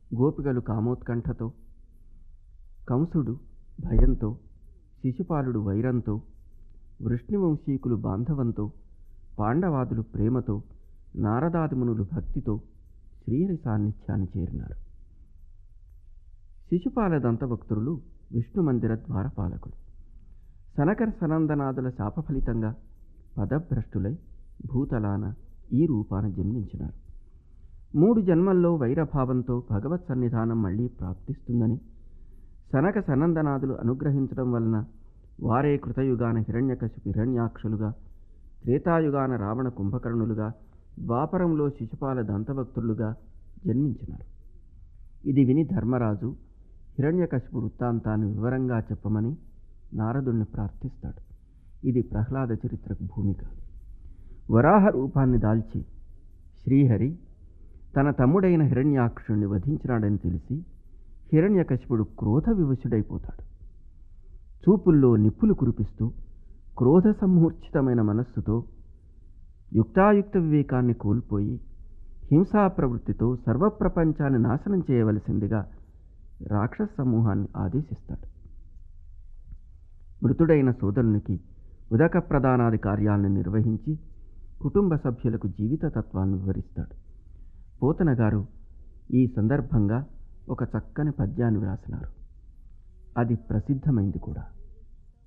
గోపికలు కామోత్కంఠతో కంసుడు భయంతో శిశుపాలుడు వైరంతో వృష్ణివంశీకులు బాంధవంతో పాండవాదులు ప్రేమతో నారదాదిమునులు భక్తితో శ్రీహరి సాన్నిధ్యాన్ని చేరినారు శిశుపాల దంతభక్తులు విష్ణు మందిర ద్వారపాలకులు సనకర సనందనాదుల శాప ఫలితంగా పదభ్రష్టులై భూతలాన ఈ రూపాన జన్మించినారు మూడు జన్మల్లో వైరభావంతో భగవత్ సన్నిధానం మళ్ళీ ప్రాప్తిస్తుందని సనక సనందనాదులు అనుగ్రహించడం వలన వారే కృతయుగాన హిరణ్యకశిపు హిరణ్యాక్షులుగా త్రేతాయుగాన రావణ కుంభకర్ణులుగా ద్వాపరంలో శిశుపాల దంతభక్తులుగా జన్మించినారు ఇది విని ధర్మరాజు హిరణ్యకశిపు వృత్తాంతాన్ని వివరంగా చెప్పమని నారదుణ్ణి ప్రార్థిస్తాడు ఇది ప్రహ్లాద చరిత్రకు భూమిక వరాహ రూపాన్ని దాల్చి శ్రీహరి తన తమ్ముడైన హిరణ్యాక్షుణ్ణి వధించినాడని తెలిసి హిరణ్యకశిపుడు క్రోధ వివశుడైపోతాడు చూపుల్లో నిప్పులు కురిపిస్తూ క్రోధ సమ్మూర్ఛితమైన మనస్సుతో యుక్తాయుక్త వివేకాన్ని కోల్పోయి హింసా ప్రవృత్తితో సర్వప్రపంచాన్ని నాశనం చేయవలసిందిగా రాక్షస సమూహాన్ని ఆదేశిస్తాడు మృతుడైన సోదరునికి ఉదక ప్రదానాది కార్యాలను నిర్వహించి కుటుంబ సభ్యులకు జీవిత తత్వాన్ని వివరిస్తాడు పోతన గారు ఈ సందర్భంగా ఒక చక్కని పద్యాన్ని వ్రాసినారు అది ప్రసిద్ధమైంది కూడా